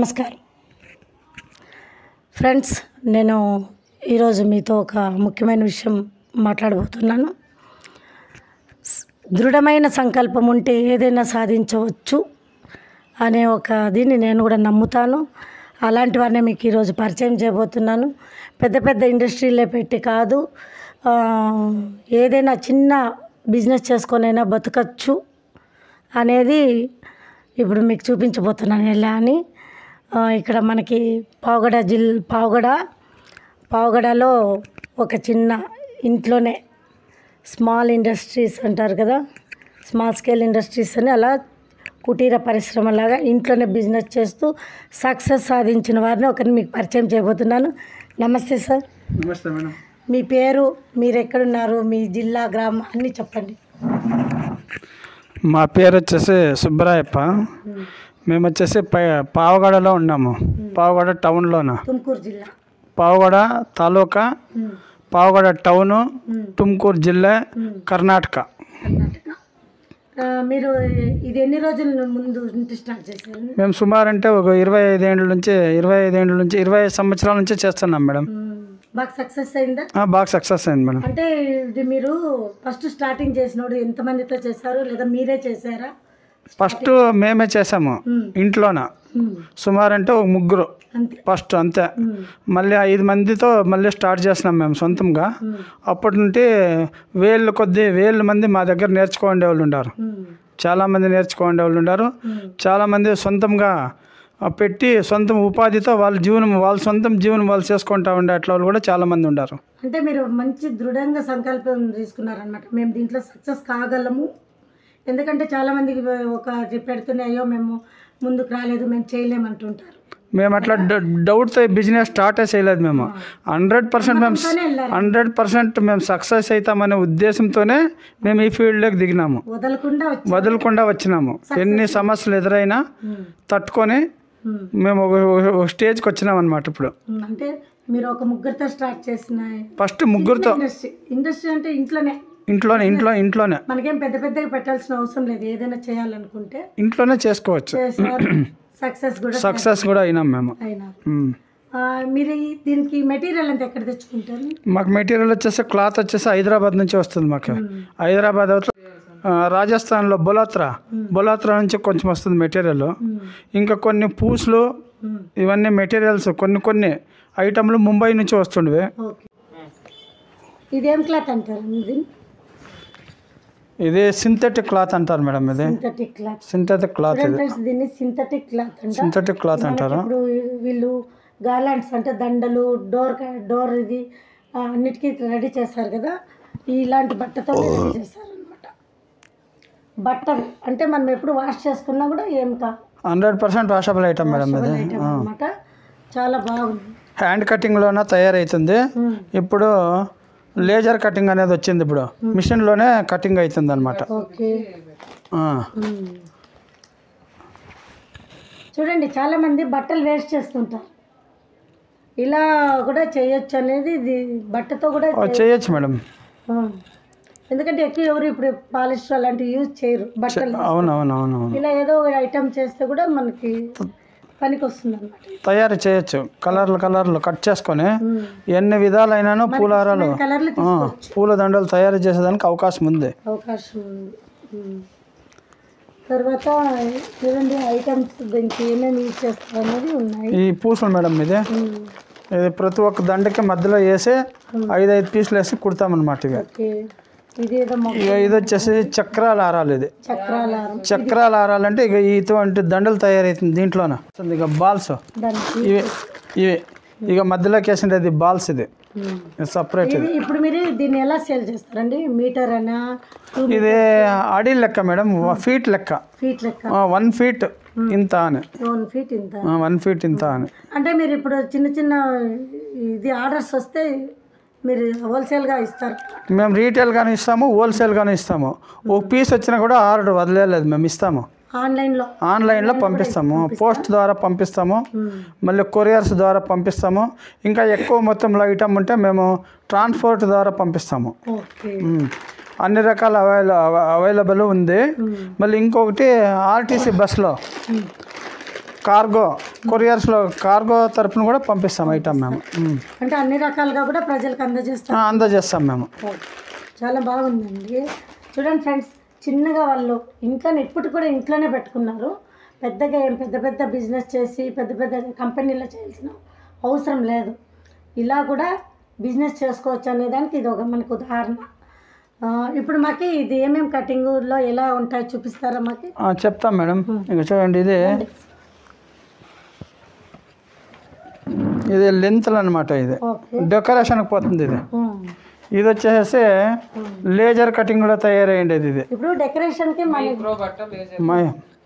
నమస్కారం ఫ్రెండ్స్ నేను ఈరోజు మీతో ఒక ముఖ్యమైన విషయం మాట్లాడబోతున్నాను స్- దృఢమైన సంకల్పం ఉంటే ఏదైనా సాధించవచ్చు అనే ఒక దీన్ని నేను కూడా నమ్ముతాను అలాంటి వారిని మీకు ఈరోజు పరిచయం చేయబోతున్నాను పెద్ద పెద్ద ఇండస్ట్రీలే పెట్టి కాదు ఆ, ఏదైనా చిన్న బిజినెస్ చేసుకొనైనా బతకచ్చు అనేది ఇప్పుడు మీకు చూపించబోతున్నాను ఎలా అని ఆ, ఇక్కడ మనకి పావగడ జిల్ పావగడ పావగడలో ఒక చిన్న ఇంట్లోనే స్మాల్ ఇండస్ట్రీస్ అంటారు కదా స్మాల్ స్కేల్ ఇండస్ట్రీస్ అని అలా కుటీర పరిశ్రమలాగా ఇంట్లోనే బిజినెస్ చేస్తూ సక్సెస్ సాధించిన వారిని ఒకరిని మీకు పరిచయం చేయబోతున్నాను నమస్తే సార్ నమస్తే మేడం మీ పేరు మీరు ఎక్కడున్నారు మీ జిల్లా గ్రామం అన్నీ చెప్పండి మా పేరు వచ్చేసి సుబ్బరాయప్ప మేము వచ్చేసి పై పావగడలో ఉన్నాము పావగడ టౌన్లోన తుమ్కూరు జిల్లా పావగడ తాలూకా ఉమ్, పావగడ టౌను ఉమ్, తుమ్కూరు జిల్లా ఉమ్. కర్ణాటక కర్ణాటక ఆ, మీరు ఇది ఎన్ని రోజుల ముందు నుండి స్టార్ట్ చేశారు మేము సుమారు అంటే ఒక ఇరవై ఐదేండ్ల నుంచి ఇరవై ఐదేండ్ల నుంచి ఇరవై ఐదు సంవత్సరాల నుంచి చేస్తున్నాం మేడం ఉమ్, బాగా సక్సెస్ అయిందా ఆ, బాగా సక్సెస్ అయింది మేడం అంటే ఇది మీరు ఫస్ట్ స్టార్టింగ్ చేసినప్పుడు ఎంతమందితో చేశారు లేదా మీరే చేశారా ఫస్ట్ మేమే చేసాము ఉమ్, ఇంట్లోన ఉమ్, సుమారు అంటే ఒక ముగ్గురు అంతే ఫస్ట్ అంతే ఉమ్, మళ్ళీ ఐదు మందితో మళ్ళీ స్టార్ట్ చేసినాం మేము సొంతంగా ఉమ్, అప్పటి నుండి వేళ్ళు కొద్ది వేల మంది మా దగ్గర నేర్చుకోండే వాళ్ళు ఉన్నారు ఉమ్, చాలామంది నేర్చుకోండే వాళ్ళు ఉన్నారు ఉమ్, చాలామంది సొంతంగా ఆ, పెట్టి సొంతం ఉపాధితో వాళ్ళ జీవనం వాళ్ళ సొంతం జీవనం వాళ్ళు చేసుకుంటా ఉండే అట్లా వాళ్ళు కూడా చాలామంది ఉన్నారు అంటే మీరు మంచి దృఢంగా సంకల్పం తీసుకున్నారనమాట మేము దీంట్లో సక్సెస్ కాగలము ఎందుకంటే చాలా మందికి ఒక పెడుతూనే అయ్యో మేము ముందుకు రాలేదు మేము చేయలేమంటుంటారు మేము అట్లా డ- డౌట్తో బిజినెస్ స్టార్టే చేయలేదు మేము హండ్రెడ్ పర్సెంట్ మేము నమ్మకంతోనే వెళ్ళారు హండ్రెడ్ పర్సెంట్ మేము సక్సెస్ అవుతామనే ఉద్దేశంతోనే మేము ఈ ఫీల్డ్లోకి దిగినాము వదలకుండా వచ్చి వదలకుండా వచ్చినాము ఎన్ని సమస్యలు ఎదురైనా ఉమ్, తట్టుకొని ఉమ్, మేము ఒక ఒక స్టేజ్కి వచ్చినాం అనమాట ఇప్పుడు ఉమ్, అంటే మీరు ఒక ముగ్గురితో స్టార్ట్ చేసిన ఫస్ట్ ముగ్గురుతో ఇండస్ట్రీ ఇండస్ట్రీ అంటే ఇంట్లోనే ఇంట్లోనే ఇంట్లో ఇంట్లోనే మనకేం పెద్ద పెద్దగా పెట్టాల్సిన అవసరం లేదు ఏదైనా చేయాలనుకుంటే ఇంట్లోనే చేసుకోవచ్చు చేశారు సక్సెస్ కూడా సక్సెస్ కూడా అయినాం మేము అయినారు ఉమ్. ఆ, మీరు ఈ- దీనికి మెటీరియల్ అంతా ఎక్కడ తెచ్చుకుంటారు మాకు మెటీరియల్ వచ్చేసి క్లాత్ వచ్చేసి హైదరాబాద్ నుంచి వస్తుంది మాకు హైదరాబాద్ అవతల ఆ, రాజస్థాన్లో బొలాత్రా బొలాత్రా నుంచి కొంచెం వస్తుంది మెటీరియల్ ఉమ్, ఇంకా కొన్ని పూసులు ఉమ్, ఇవన్నీ మెటీరియల్స్ కొన్ని కొన్ని ఐటమ్లు ముంబై నుంచి వస్తుండేవి ఓకే ఇదేం క్లాత్ అంటారు ఇది ఇది సింథెటిక్ క్లాత్ అంటారు మేడం ఇది సింథటిక్ క్లాత్ సింథెటిక్ క్లాత్ ఇది ఫ్రెండ్స్ దీన్ని సింథటిక్ క్లాత్ అంట సింథెటిక్ క్లాత్ మనకి అంటారు ఇప్పుడు వీళ్ళు గార్లాండ్స్ అంటే దండలు డోర్ క- డోర్ ఇది ఆ, అన్నిటికీ రెడీ చేస్తారు కదా ఇలాంటి బట్టతో రెడీ చేస్తారు అనమాట బట్టలు అంటే మనం ఎప్పుడు వాష్ చేసుకున్నా కూడా ఏం కాదు hundred percent washable item madam ఇది ఐటమ్ అనమాట చాలా బాగుంది హ్యాండ్ కటింగ్లోనే తయారవుతుంది ఉమ్, ఇప్పుడు లేజర్ కటింగ్ అనేది వచ్చింది ఇప్పుడు మిషన్లోనే కటింగ్ అవుతుంది అనమాట ఓకే ఉమ్. చూడండి చాలా మంది బట్టలు వేస్ట్ చేస్తుంటారు ఇలా కూడా చేయొచ్చు అనేది ఇది బట్టతో కూడా చేయొచ్చు మేడం ఆ. ఎందుకంటే ఎక్కువ ఎవరు ఇప్పుడు పాలిస్టర్ అలాంటివి యూజ్ చేయరు బట్టలు అవును అవును అవును అవును ఇలా ఏదో ఒక ఐటమ్ చేస్తే కూడా మనకి పనికి వస్తుంది అనమాట తయారు చేయొచ్చు కలర్లు కలర్లు కట్ చేసుకొని ఎన్ని విధాలైనాను పూలారాలు కలర్లు ఆ, పూల దండలు తయారు చేసేదానికి అవకాశం ఉంది అవకాశం ఉంది ఉమ్. తర్వాత చూడండి ఐటమ్స్ దీనికి ఏమేమి యూజ్ చేస్తారు అనేది ఉన్నాయి ఈ పూసలు మేడం ఇది ఉమ్. ఇది ప్రతి ఒక్క దండకి మధ్యలో వేసి ఐదు ఐదు పీసులు వేసి కుడతామన్నమాట ఇవి ఓకే ఇది ఏదో మొగ్గ ఇక ఇది వచ్చేసి చక్రాల ఆరాలు ఇది చక్రాలారం చక్రాల ఆరాలు అంటే ఇక ఇటువంటి దండలు తయారవుతుంది దీంట్లోన ఇక బాల్స్ దానికి ఇవి ఇవి ఇక మధ్యలోకి వేసిండేది బాల్స్ ఇది ఉమ్. సపరేట్ ఇది ఇది ఇప్పుడు మీరు దీన్ని ఎలా సేల్ చేస్తారండి మీటర్ అనా టూ ఇది అడి లెక్క మేడం ఫీట్ లెక్క ఫీట్ లెక్క వన్ ఫీట్ ఇంత అని వన్ ఫీట్ ఇంత వన్ ఫీట్ ఇంత అని అంటే మీరు ఇప్పుడు చిన్న చిన్న ఇది ఆర్డర్స్ వస్తే మీరు హోల్సేల్గా ఇస్తారు మేము రీటైల్గానే ఇస్తాము హోల్సేల్గానే ఇస్తాము ఒక పీస్ వచ్చినా కూడా ఆర్డర్ వదిలేదు మేము ఇస్తాము ఆన్లైన్లో ఆన్లైన్లో పంపిస్తాము పోస్ట్ ద్వారా పంపిస్తాము మళ్ళీ కొరియర్స్ ద్వారా పంపిస్తాము ఇంకా ఎక్కువ మొత్తంలో ఐటమ్ ఉంటే మేము ట్రాన్స్పోర్ట్ ద్వారా పంపిస్తాము ఓకే మ్మ్. అన్ని రకాల అవైల అవైలబుల్ ఉంది మళ్ళీ ఇంకొకటి ఆర్టీసీ బస్సులో కార్గో కొరియర్స్లో కార్గో తరపున కూడా పంపిస్తాం ఐటమ్ మేము ఉమ్. అంటే అన్ని రకాలుగా కూడా ప్రజలకు అందజేస్తారు ఆ, అందజేస్తాం మేము చాలా బాగుందండి చూడండి ఫ్రెండ్స్ చిన్నగా వాళ్ళు ఇంట్లోనే ఇప్పుడు కూడా ఇంట్లోనే పెట్టుకున్నారు పెద్దగా ఏం పెద్ద పెద్ద బిజినెస్ చేసి పెద్ద పెద్ద కంపెనీలో చేయాల్సిన అవసరం లేదు ఇలా కూడా బిజినెస్ చేసుకోవచ్చు అనే దానికి ఇది ఒక మనకు ఉదాహరణ ఆ, ఇప్పుడు మాకి ఇది ఏమేమి కటింగ్లో ఎలా ఉంటాయో చూపిస్తారా మాకి ఆ, చెప్తాం మేడం ఇక చూడండి ఇది ఇది లెంత్లు అనమాట ఇది ఓకే డెకరేషన్కి పోతుంది ఇది ఉమ్. ఇది వచ్చేసి లేజర్ కటింగ్ కూడా తయారయ్యేది ఇది ఇప్పుడు డెకరేషన్కి మనకి మై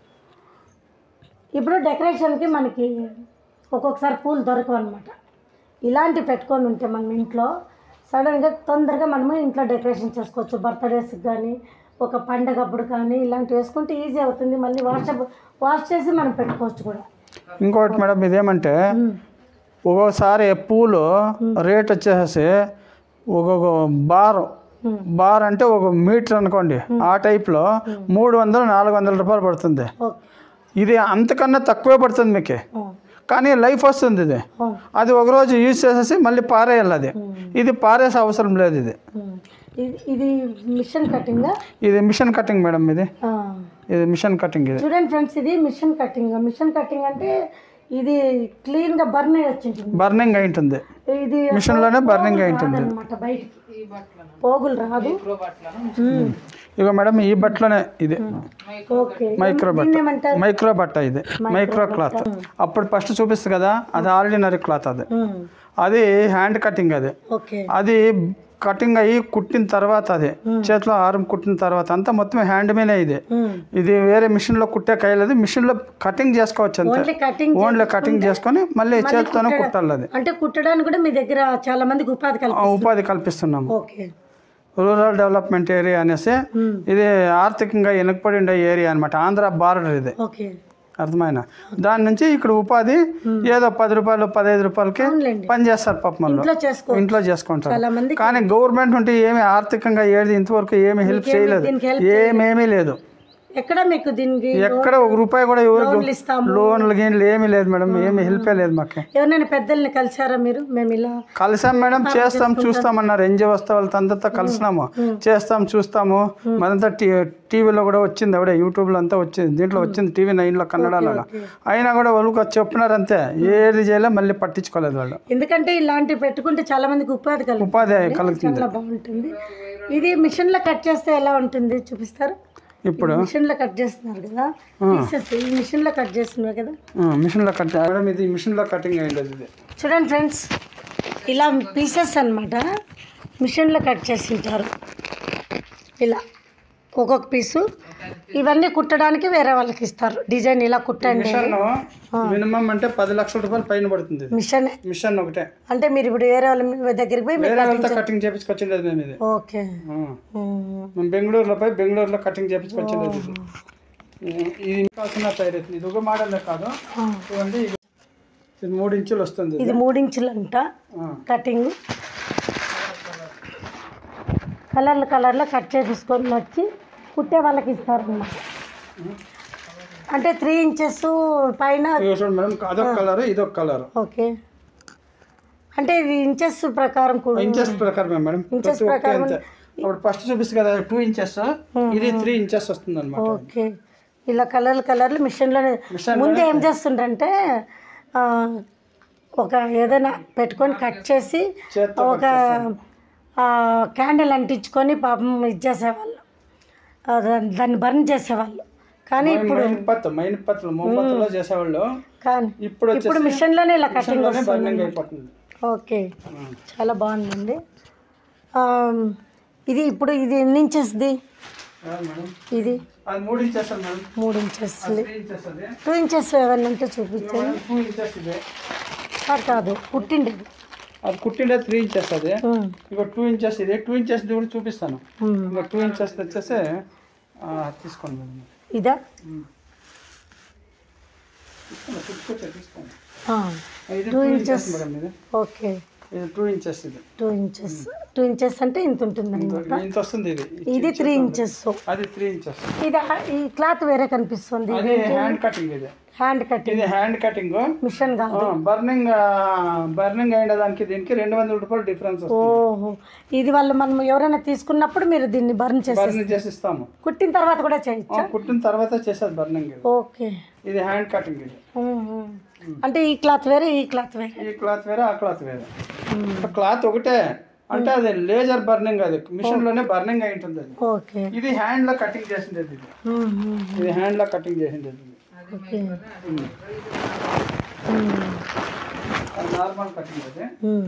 ఇప్పుడు డెకరేషన్కి మనకి ఒక్కొక్కసారి పూలు దొరకవు అనమాట ఇలాంటి పెట్టుకొని ఉంటే మనం ఇంట్లో సడన్గా తొందరగా మనము ఇంట్లో డెకరేషన్ చేసుకోవచ్చు బర్త్డేస్కి కానీ ఒక పండగప్పుడు కానీ ఇలాంటివి వేసుకుంటే ఈజీ అవుతుంది మళ్ళీ వాష్ వాష్ చేసి మనం పెట్టుకోవచ్చు కూడా ఇంకోటి మేడం ఇదేమంటే ఒక్కొక్కసారి పూలు రేట్ వచ్చేసి ఒక్కొక్క బార్ బార్ అంటే ఒక మీటర్ అనుకోండి ఆ టైప్లో మూడు వందలు నాలుగు వందల రూపాయలు పడుతుంది ఓకే ఇది అంతకన్నా తక్కువే పడుతుంది మీకు కానీ లైఫ్ వస్తుంది ఇది అది ఒకరోజు యూజ్ చేసేసి మళ్ళీ పారేయాలి అది ఇది పారేసే అవసరం లేదు ఇది ఇది ఇది మిషన్ కటింగా ఇది మిషన్ కటింగ్ మేడం ఇది ఇది మిషన్ కటింగ్ ఇది చూడండి ఫ్రెండ్స్ ఇది మిషన్ కటింగ్ మిషన్ కటింగ్ అంటే ఇది క్లీన్గా బర్న్ అయ్యి వచ్చింటుంది బర్నింగ్ అయి ఉంటుంది ఇది మిషన్లోనే బర్నింగ్ అయి ఉంటుంది అనమాట బయటికి పోగులు రాదు ఉమ్. ఇగో మేడం ఈ బట్టలోనే ఇది ఓకే మైక్రో బట్ట దీన్ని ఏమంటారు మైక్రో బట్ట ఇది మైక్రో క్లాత్ అప్పుడు ఫస్ట్ చూపిస్తుంది కదా అది ఆర్డినరీ క్లాత్ అది ఉమ్. అది హ్యాండ్ కటింగ్ అది ఓకే అది కటింగ్ అయ్యి కుట్టిన తర్వాత అది చేతిలో ఆరం కుట్టిన తర్వాత అంతా మొత్తం హ్యాండ్ మీనే ఇది ఉమ్. ఇది వేరే మిషన్లో కుట్టే కాయలేదు మిషన్లో కటింగ్ చేసుకోవచ్చు అంతే ఓన్లీ కటింగ్ ఓన్లీ కటింగ్ చేసుకొని మళ్ళీ చేతితోనే కుట్టాలి అది అంటే కుట్టడానికి కూడా మీ దగ్గర చాలా మందికి ఉపాధి కల్పి ఆ ఉపాధి కల్పిస్తున్నాము ఓకే రూరల్ డెవలప్మెంట్ ఏరియా అనేసి ఉమ్. ఇది ఆర్థికంగా వెనకబడి ఉండే ఏరియా అనమాట ఆంధ్ర బార్డర్ ఇది ఓకే అర్థమైన దాని నుంచి ఇక్కడ ఉపాధి ఏదో పది రూపాయలు పదహైదు రూపాయలకి అవునులేండి పని చేస్తారు పాపం వాళ్ళు ఇంట్లో చేసుకో ఇంట్లో చేసుకుంటారు చాలా మంది కానీ గవర్నమెంట్ ఉంటే ఏమి ఆర్థికంగా ఏది ఇంతవరకు ఏమి హెల్ప్ చేయలేదు దీనికి help ఏమేమీ లేదు ఎక్కడ మీకు దీనికి ఎక్కడ ఒక రూపాయి కూడా ఎవరికి లోన్లు ఇస్తాము లోన్లు గీన్లు ఏమీ లేదు మేడం ఏమి హెల్పే లేదు మాకు ఎవరైనా పెద్దల్ని కలిసారా మీరు మేము ఇలా కలిసాం మేడం చేస్తాం చూస్తామన్నారు ఎన్జిఓ వస్తే వాళ్ళతో అందరితో కలిసినాము చేస్తాం చూస్తాము మరంతా టీ టీవీలో కూడా వచ్చింది ఆవిడ యూట్యూబ్లో అంతా వచ్చింది దీంట్లో వచ్చింది టీవీ నైన్లో కన్నడలో అయినా కూడా వాళ్ళు చెప్పినారు అంతే ఏది చేయలే మళ్ళీ పట్టించుకోలేదు వాళ్ళు ఎందుకంటే ఇలాంటివి పెట్టుకుంటే చాలా మందికి ఉపాధి కలుగుతుంది ఉపాధి కలుగుతుంది చాలా బాగుంటుంది ఇది మిషన్ లో కట్ చేస్తే ఎలా ఉంటుంది చూపిస్తారు ఇప్పుడు మిషన్ లో కట్ చేస్తున్నారు కదా పీసెస్ ఈ మిషన్ లో కట్ చేస్తున్నారు కదా ఆ, మిషన్లో కట్ మేడం ఇది మిషన్లో కటింగ్ అయ్యింది ఇది చూడండి ఫ్రెండ్స్ ఇలా పీసెస్ అన్నమాట మిషన్లో కట్ చేసి ఉంటారు ఇలా ఒక్కొక్క పీసు ఇవన్నీ కుట్టడానికి వేరే వాళ్ళకి ఇస్తారు డిజైన్ ఇలా కుట్టండి మిషన్ మినిమం అంటే పది లక్షల రూపాయలు పైన పడుతుంది ఇది మిషన్ మిషన్ ఒకటే అంటే మీరు ఇప్పుడు వేరే వాళ్ళ మీ దగ్గరికి పోయి మీరు వేరే వాళ్ళతో కటింగ్ చేపించుకొచ్చిండేది మేము ఇది ఓకే ఆ. ఉమ్. మేము బెంగళూరులో పోయి బెంగళూరులో కటింగ్ చేపించుకొచ్చిండేది ఇది ఈ- ఇది కావాల్సిన తయారైతుంది ఇది ఒక మోడలే కాదు ఆ. చూడండి ఇది ఇది మూడు ఇంచులు వస్తుంది ఇది. ఇది మూడించులు అంట ఆ. కటింగ్ కలర్లు కలర్లో కట్ చేసేసుకొని వచ్చి కుట్టే వాళ్ళకి ఇస్తారు అన్నమాట అంటే త్రీ ఇంచెస్ పైన ఇదిగో చూడండి మేడం అదొక కలర్ ఇదొక కలర్ ఓకే అంటే ఇది ఇంచెస్ ప్రకారం కూడా ఇంచెస్ ప్రకారమే మేడం ప్రతి ఒక్కటి అంతే అప్పుడు ఫస్ట్ చూపిస్తుంది కదా టూ ఇంచెస్ ఇది త్రీ ఇంచెస్ వస్తుంది అనమాట ఓకే ఇలా కలర్లు కలర్లు మిషన్లోనే ముందు ఏం చేస్తుండ్రంటే ఆ, ఒక ఏదైనా పెట్టుకొని కట్ చేసి చేత్తో ఒక క్యాండిల్ అంటించుకొని పాపం ఇది చేసేవాళ్ళు ఆ, దాన్ని- దాన్ని బర్న్ చేసేవాళ్ళు కానీ ఇప్పుడు మైన్ పత్తు మైన్ పత్తులు మోపత్తులో చేసేవాళ్ళు కానీ ఇప్పుడు ఇప్పుడు వచ్చేసి మిషన్లోనే ఇలా కటింగ్ మిషన్లోనే వస్తుంది బర్నింగ్ అయిపోతుంది ఓకే చాలా బాగుందండి ఆ, ఇది ఇప్పుడు ఇది ఎన్ని ఇంచెస్ది ఆ, మేడం ఇది అది మూడు ఇంచెస్ మేడం మూడు ఇంచెస్ త్రీ ఇంచెస్ అది టూ ఇంచెస్ ఏమన్నా ఉంటే చూపించండి టూ ఇంచెస్ ఇది కాదు కాదు పుట్టిండేది అది కుట్టిండే త్రీ ఇంచెస్ అది ఉమ్, ఇక టూ ఇంచెస్ ఇది టూ ఇంచెస్ కూడా చూపిస్తాను ఉమ్. ఇంకా టూ ఇంచెస్ వచ్చేసి ఆ, తీసుకోండి మేడం ఇదా తీసుకోండి, తీసుకొచ్చా, తీసుకోండి ఆ, ఇది two two inches inches madam ఇది ఓకే ఇది టూ ఇంచెస్ ఇది టూ ఇంచెస్ టూ ఇంచెస్ అంటే ఇంత ఉంటుంది అనమాట ఇంత వస్తుంది ఇది ఇది త్రీ ఇంచెస్ అది త్రీ ఇంచెస్ ఇది ఈ క్లాత్ వేరే కనిపిస్తుంది అది హ్యాండ్ కటింగ్ ఇది హ్యాండ్ కటింగ్ ఇది హ్యాండ్ కటింగ్ మిషన్ కాదు బర్నింగ్ బర్నింగ్ అయిన దానికి దీనికి రెండు వందల రూపాయలు డిఫరెన్స్ వస్తుంది ఓహో ఇది వాళ్ళు మనం ఎవరైనా తీసుకున్నప్పుడు మీరు దీన్ని బర్న్ చేసి బర్నింగ్ చేసి ఇస్తాము కుట్టిన తర్వాత కూడా చేయొచ్చా ఆ, కుట్టిన తర్వాత చేసేది బర్నింగ్ ఇది ఓకే ఇది హ్యాండ్ కటింగ్ ఇది ఉమ్, ఉమ్. అంటే ఈ క్లాత్ వేరే ఈ క్లాత్ వేరే ఈ క్లాత్ వేరే ఆ క్లాత్ వేరే ఉమ్. క్లాత్ ఒకటే అంటే అది లేజర్ బర్నింగ్ అది మిషన్ లోనే బర్నింగ్ అయి ఉంటుంది అది ఓకే ఇది హ్యాండ్ లో కటింగ్ చేసిండేది ఇది ఉమ్, ఉమ్. ఇది హ్యాండ్ లో కటింగ్ చేసిండేది ఇది ఓకే ఉమ్. ఉమ్. అది నార్మల్ కటింగ్ అది ఉమ్.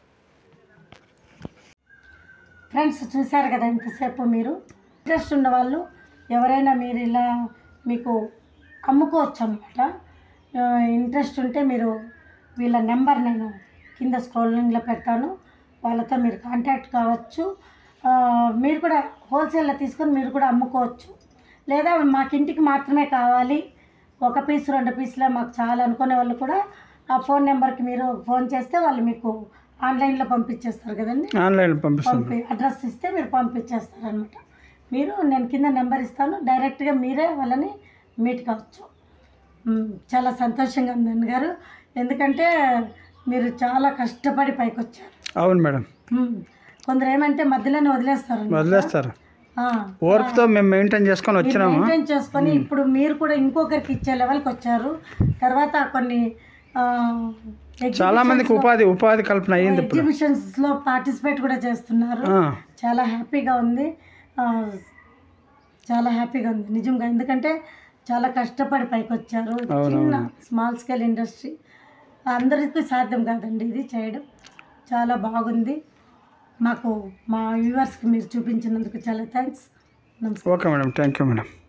ఫ్రెండ్స్ చూశారు కదా ఇంతసేపు మీరు ఇంట్రెస్ట్ ఉన్న వాళ్ళు ఎవరైనా మీరు ఇలా మీకు అమ్ముకోవచ్చు అనమాట ఇంట్రెస్ట్ ఉంటే మీరు వీళ్ళ నెంబర్ నేను కింద స్క్రోలింగ్లో పెడతాను వాళ్ళతో మీరు కాంటాక్ట్ కావచ్చు ఆ, మీరు కూడా హోల్సేల్లో తీసుకొని మీరు కూడా అమ్ముకోవచ్చు లేదా మాకు ఇంటికి మాత్రమే కావాలి ఒక పీస్ రెండు పీసులే మాకు చాలా అనుకునే వాళ్ళు కూడా ఆ ఫోన్ నెంబర్కి మీరు ఫోన్ చేస్తే వాళ్ళు మీకు ఆన్లైన్లో పంపించేస్తారు కదండి ఆన్లైన్ పంపిస్తాం పంపి అడ్రస్ ఇస్తే మీరు పంపించేస్తారు అనమాట మీరు నేను కింద నెంబర్ ఇస్తాను డైరెక్ట్గా మీరే వాళ్ళని మీట్ కావచ్చు మ్, చాలా సంతోషంగా ఉంది అన్నగారు ఎందుకంటే మీరు చాలా కష్టపడి పైకి వచ్చారు అవును మేడం మ్, కొందరు ఏమంటే మధ్యలోనే వదిలేస్తారు వదిలేస్తారు ఓర్పుతో మేము మెయింటైన్ చేసుకొని వచ్చినాము మెయింటైన్ చేసుకొని ఇప్పుడు మీరు కూడా ఇంకొకరికి ఇచ్చే లెవెల్కి వచ్చారు తర్వాత కొన్ని చాలా మందికి ఉపాధి ఉపాధి కల్పన అయ్యింది ఇప్పుడు ఎగ్జిబిషన్స్లో పార్టిసిపేట్ కూడా చేస్తున్నారు ఆ, చాలా హ్యాపీగా ఉంది ఆ, చాలా హ్యాపీగా ఉంది నిజంగా ఎందుకంటే చాలా కష్టపడి పైకి వచ్చారు చిన్న స్మాల్ స్కేల్ ఇండస్ట్రీ అందరికీ సాధ్యం కాదండి ఇది చేయడం చాలా బాగుంది మాకు మా వ్యూవర్స్కి మీరు చూపించినందుకు చాలా థ్యాంక్స్ నమస్కారం okay madam thank you madam